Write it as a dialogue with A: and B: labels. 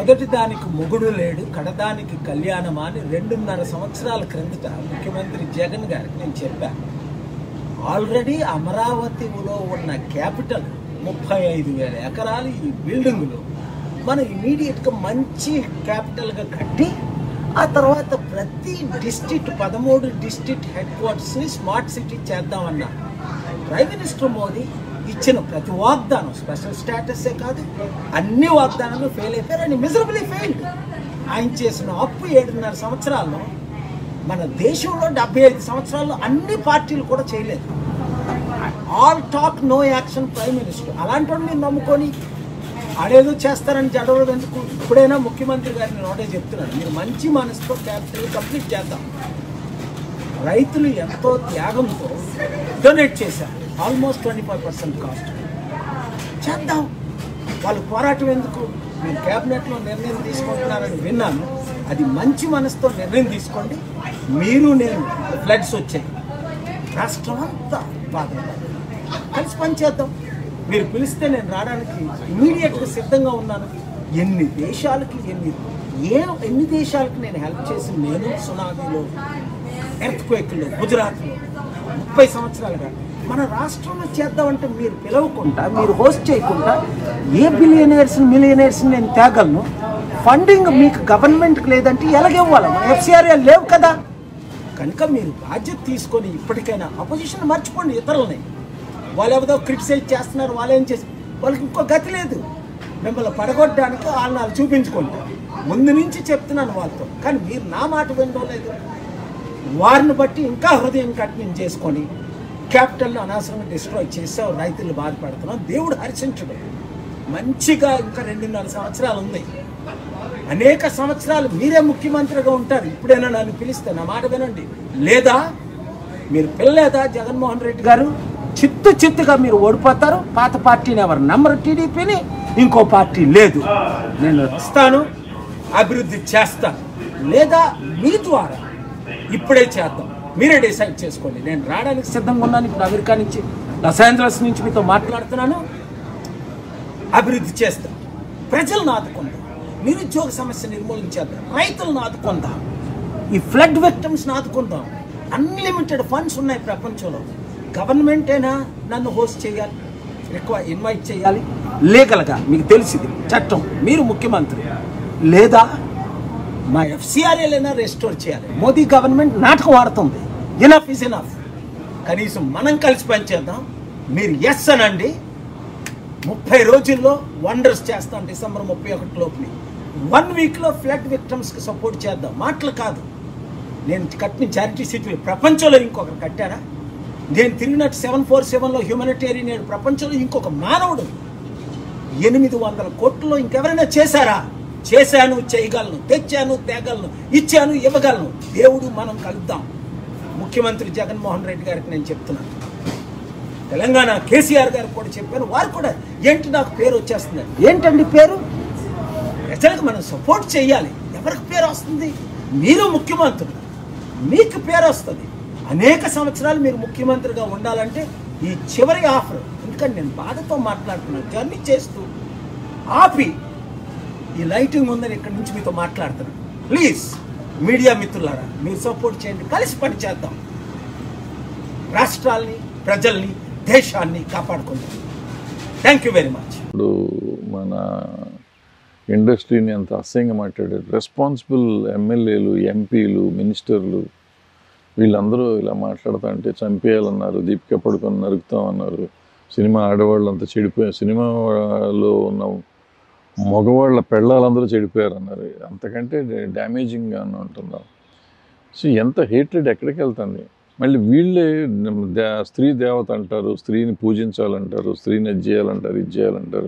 A: మొదటి దానికి మొగుడు లేడు కడదానికి కళ్యాణమా అని రెండున్నర సంవత్సరాల క్రిందట ముఖ్యమంత్రి జగన్ గారికి నేను చెప్పాను ఆల్రెడీ అమరావతిలో ఉన్న క్యాపిటల్ ముప్పై ఐదు వేల ఎకరాలు ఈ బిల్డింగులు మనం ఇమీడియట్గా మంచి క్యాపిటల్గా కట్టి ఆ తర్వాత ప్రతి డిస్ట్రిక్ట్ పదమూడు డిస్ట్రిక్ట్ హెడ్ క్వార్టర్స్ని స్మార్ట్ సిటీ చేద్దామన్నా ప్రైమ్ మినిస్టర్ మోదీ ఇచ్చిన ప్రతి వాగ్దానం స్పెషల్ స్టేటసే కాదు అన్ని వాగ్దానాలు ఫెయిల్ అయిపోయారు అని మిజరబుల్లీ ఫెయిల్డ్ ఆయన చేసిన అప్పు ఏడున్నర సంవత్సరాల్లో మన దేశంలో డెబ్బై ఐదు సంవత్సరాల్లో అన్ని పార్టీలు కూడా చేయలేదు all talk no action prime minister అలాంటి వాడిని నేను నమ్ముకొని ఆడేదో చేస్తారని జడవడం ఎందుకు ఇప్పుడైనా ముఖ్యమంత్రి గారిని నోటే చెప్తున్నాను మీరు మంచి మనసుతో క్యాపిటల్ కంప్లీట్ చేద్దాం రైతులు ఎంతో త్యాగంతో డొనేట్ చేశారు almost twenty five percent cost చేద్దాం వాళ్ళు పోరాటం ఎందుకు మీరు క్యాబినెట్లో నిర్ణయం తీసుకుంటున్నారని విన్నాను అది మంచి మనసుతో నిర్ణయం తీసుకోండి మీరు నేను ఫ్లడ్స్ వచ్చాయి రాష్ట్రం అంతా బాధపడాలి కలిసి పనిచేద్దాం మీరు పిలిస్తే నేను రావడానికి ఇమీడియట్గా సిద్ధంగా ఉన్నాను ఎన్ని దేశాలకి ఎన్ని ఏ ఎన్ని దేశాలకి నేను హెల్ప్ చేసి నేను సునామీలో ఎర్త్ క్వేక్లో గుజరాత్లో ముప్పై సంవత్సరాలుగా మన రాష్ట్రంలో చేద్దామంటే మీరు పిలవకుండా మీరు హోస్ట్ చేయకుండా ఏ బిలియనర్స్ మిలియనర్స్ నేను తేగలను ఫండింగ్ మీకు గవర్నమెంట్కి లేదంటే ఎలాగివ్వాలి ఎఫ్సిఆర్ఏ లేవు కదా కనుక మీరు బాధ్యత తీసుకొని ఇప్పటికైనా అపోజిషన్ మర్చిపోండి ఇతరులని వాళ్ళు ఏదో క్రిటిసైజ్ చేస్తున్నారు వాళ్ళు ఏం చేసి వాళ్ళకి ఇంకో గతి లేదు మిమ్మల్ని పడగొట్టడానికి వాళ్ళని వాళ్ళు చూపించుకోండి ముందు నుంచి చెప్తున్నాను వాళ్ళతో కానీ మీరు నా మాట వినడం లేదు వారిని బట్టి ఇంకా హృదయం కఠినం చేసుకొని క్యాపిటల్ని అనవసరంగా డిస్ట్రాయ్ చేసావు రైతులు బాధపడుతున్నాం దేవుడు హర్షించడు మంచిగా ఇంకా రెండున్నర సంవత్సరాలు ఉంది అనేక సంవత్సరాలు మీరే ముఖ్యమంత్రిగా ఉంటారు ఇప్పుడైనా నన్ను పిలిస్తే నా మాట వినండి లేదా మీరు పిల్లలేదా జగన్మోహన్ రెడ్డి గారు చిత్తు చిత్తుగా మీరు ఓడిపోతారు పాత పార్టీని ఎవరు నమ్మరు టీడీపీని ఇంకో పార్టీ లేదు నేను ఇస్తాను అభివృద్ధి చేస్తాను లేదా మీ ద్వారా ఇప్పుడే చేద్దాం మీరే డిసైడ్ చేసుకోండి నేను రావడానికి సిద్ధంగా ఉన్నాను ఇప్పుడు అమెరికా నుంచి లాస్ ఏంజలస్ నుంచి మీతో మాట్లాడుతున్నాను అభివృద్ధి చేస్తాం ప్రజలను ఆదుకుందాం నిరుద్యోగ సమస్య నిర్మూలించేద్దాం రైతులను ఆదుకుందాం ఈ ఫ్లడ్ విక్టమ్స్ని ఆదుకుందాం అన్లిమిటెడ్ ఫండ్స్ ఉన్నాయి ప్రపంచంలో గవర్నమెంట్ అయినా నన్ను హోస్ట్ చేయాలి ఎక్కువ ఇన్వైట్ చేయాలి లీగల్గా మీకు తెలిసింది చట్టం మీరు ముఖ్యమంత్రి లేదా మా ఎఫ్సిఆర్ఏలైనా రెస్టోర్ చేయాలి మోదీ గవర్నమెంట్ నాటకం ఆడుతుంది ఇనఫ్ ఇస్ ఇనఫ్ కనీసం మనం కలిసి పనిచేద్దాం మీరు ఎస్ అనండి ముప్పై రోజుల్లో వండర్స్ చేస్తాం డిసెంబర్ ముప్పై ఒకటి లోపుని వన్ వీక్లో ఫ్లడ్ విక్టమ్స్కి సపోర్ట్ చేద్దాం మాటలు కాదు నేను కట్టిన చారిటీ సీట్లు ప్రపంచంలో ఇంకొకరు కట్టారా నేను తిరిగినట్టు సెవెన్ ఫోర్ సెవెన్లో హ్యూమనిటేరియన్ నేను ప్రపంచంలో ఇంకొక మానవుడు ఎనిమిది వందల కోట్లలో ఇంకెవరైనా చేశారా చేశాను చేయగలను తెచ్చాను తేగలను ఇచ్చాను ఇవ్వగలను దేవుడు మనం కలుద్దాం ముఖ్యమంత్రి జగన్మోహన్ రెడ్డి గారికి నేను చెప్తున్నాను తెలంగాణ కేసీఆర్ గారికి కూడా చెప్పాను వారు కూడా ఏంటి నాకు పేరు వచ్చేస్తుంది ఏంటండి పేరు ప్రజలకు మనం సపోర్ట్ చేయాలి ఎవరికి పేరు వస్తుంది మీరు ముఖ్యమంత్రులు మీకు పేరు వస్తుంది అనేక సంవత్సరాలు మీరు ముఖ్యమంత్రిగా ఉండాలంటే ఈ చివరి ఆఫర్ ఎందుకంటే నేను బాధతో మాట్లాడుతున్నాను జర్నీ చేస్తూ ఆపి ఈ లైటింగ్ ఉందని ఇక్కడి నుంచి మీతో మాట్లాడుతున్నాను ప్లీజ్ మీడియా మిత్రులారా మీరు సపోర్ట్ చేయండి కలిసి పని చేద్దాం రాష్ట్రాల్ని ప్రజల్ని దేశాన్ని కాపాడుకుందాం థ్యాంక్ యూ వెరీ మచ్
B: ఇప్పుడు మన ఇండస్ట్రీని అంత అసహ్యంగా మాట్లాడారు రెస్పాన్సిబుల్ ఎమ్మెల్యేలు ఎంపీలు మినిస్టర్లు వీళ్ళందరూ ఇలా మాట్లాడుతా అంటే చంపేయాలన్నారు దీపిక పడుకొని నరుకుతామన్నారు సినిమా ఆడవాళ్ళు అంతా చెడిపోయారు సినిమాలో ఉన్న మగవాళ్ళ పెళ్ళాలందరూ చెడిపోయారు అన్నారు అంతకంటే డ్యామేజింగ్గా ఉంటున్నాం సో ఎంత హేట్రెడ్ ఎక్కడికి వెళ్తుంది మళ్ళీ వీళ్ళే దే- స్త్రీ దేవత అంటారు స్త్రీని పూజించాలంటారు స్త్రీని అది చేయాలంటారు ఇది చేయాలంటారు